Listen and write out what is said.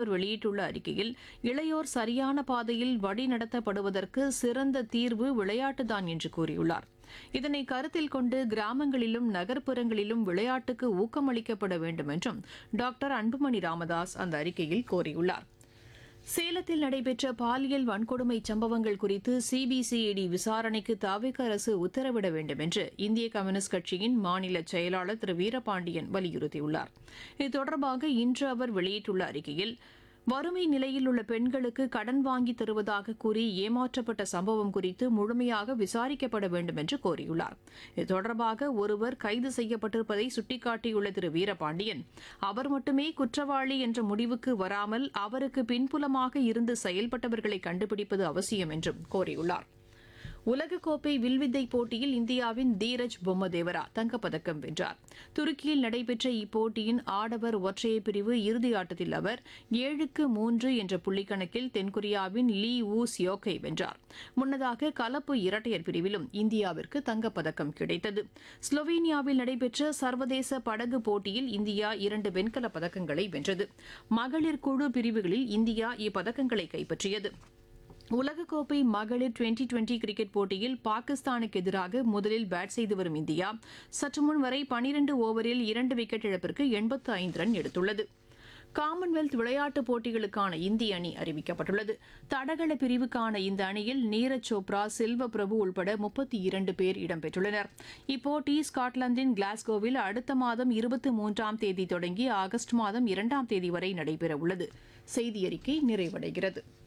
அவர் வெளியிட்டுள்ள அறிக்கையில் இளையோர் சரியான பாதையில் வழிநடத்தப்படுவதற்கு சிறந்த தீர்வு விளையாட்டுதான் என்று கூறியுள்ளார் இதனை கருத்தில் கொண்டு கிராமங்களிலும் நகர்ப்புறங்களிலும் விளையாட்டுக்கு ஊக்கமளிக்கப்பட வேண்டும் என்றும் டாக்டர் அன்புமணி ராமதாஸ் அந்த அறிக்கையில் கோரியுள்ளார் சேலத்தில் நடைபெற்ற பாலியல் வன்கொடுமை சம்பவங்கள் குறித்து சிபிசிஐடி விசாரணைக்கு தாவிக அரசு உத்தரவிட வேண்டும் என்று இந்திய கம்யூனிஸ்ட் கட்சியின் மாநில செயலாளர் திரு வீரபாண்டியன் வலியுறுத்தியுள்ளார் இது தொடர்பாக இன்று அவர் வெளியிட்டுள்ள அறிக்கையில் வறுமை நிலையில் உள்ள பெண்களுக்கு கடன் வாங்கி தருவதாக கூறி ஏமாற்றப்பட்ட சம்பவம் குறித்து முழுமையாக விசாரிக்கப்பட வேண்டும் என்று கோரியுள்ளார் இது தொடர்பாக ஒருவர் கைது செய்யப்பட்டிருப்பதை சுட்டிக்காட்டியுள்ள திரு வீரபாண்டியன் அவர் மட்டுமே குற்றவாளி என்ற முடிவுக்கு வராமல் அவருக்கு பின்புலமாக இருந்து செயல்பட்டவர்களை கண்டுபிடிப்பது அவசியம் என்றும் கோரியுள்ளார் உலகக்கோப்பை வில்வித்தை போட்டியில் இந்தியாவின் தீரஜ் பொம்மதேவரா தங்கப்பதக்கம் வென்றார் துருக்கியில் நடைபெற்ற இப்போட்டியின் ஆடவர் ஒற்றையர் பிரிவு இறுதி ஆட்டத்தில் அவர் ஏழுக்கு மூன்று என்ற புள்ளிக்கணக்கில் தென்கொரியாவின் லீ ஊ சியோக்கை வென்றார் முன்னதாக கலப்பு இரட்டையர் பிரிவிலும் இந்தியாவிற்கு தங்கப்பதக்கம் கிடைத்தது ஸ்லோவேனியாவில் நடைபெற்ற சர்வதேச படகு போட்டியில் இந்தியா இரண்டு வெண்கலப் பதக்கங்களை வென்றது மகளிர் குழு பிரிவுகளில் இந்தியா இப்பதக்கங்களை கைப்பற்றியது உலகக்கோப்பை மகளிர் டுவெண்டி டுவெண்டி கிரிக்கெட் போட்டியில் பாகிஸ்தானுக்கு எதிராக முதலில் பேட் செய்து வரும் இந்தியா சற்று முன் வரை பனிரண்டு ஓவரில் இரண்டு விக்கெட் இழப்பிற்கு எண்பத்து ஐந்து ரன் எடுத்துள்ளது காமன்வெல்த் விளையாட்டுப் போட்டிகளுக்கான இந்திய அணி அறிவிக்கப்பட்டுள்ளது தடகள பிரிவுக்கான இந்த அணியில் நீரஜ் சோப்ரா செல்வ பிரபு உள்பட முப்பத்தி இரண்டு பேர் இடம்பெற்றுள்ளனர் இப்போட்டி ஸ்காட்லாந்தின் கிளாஸ்கோவில் அடுத்த மாதம் இருபத்தி மூன்றாம் தேதி தொடங்கி ஆகஸ்ட் மாதம் இரண்டாம் தேதி வரை நடைபெறவுள்ளது செய்தி அறிக்கை நிறைவடைகிறது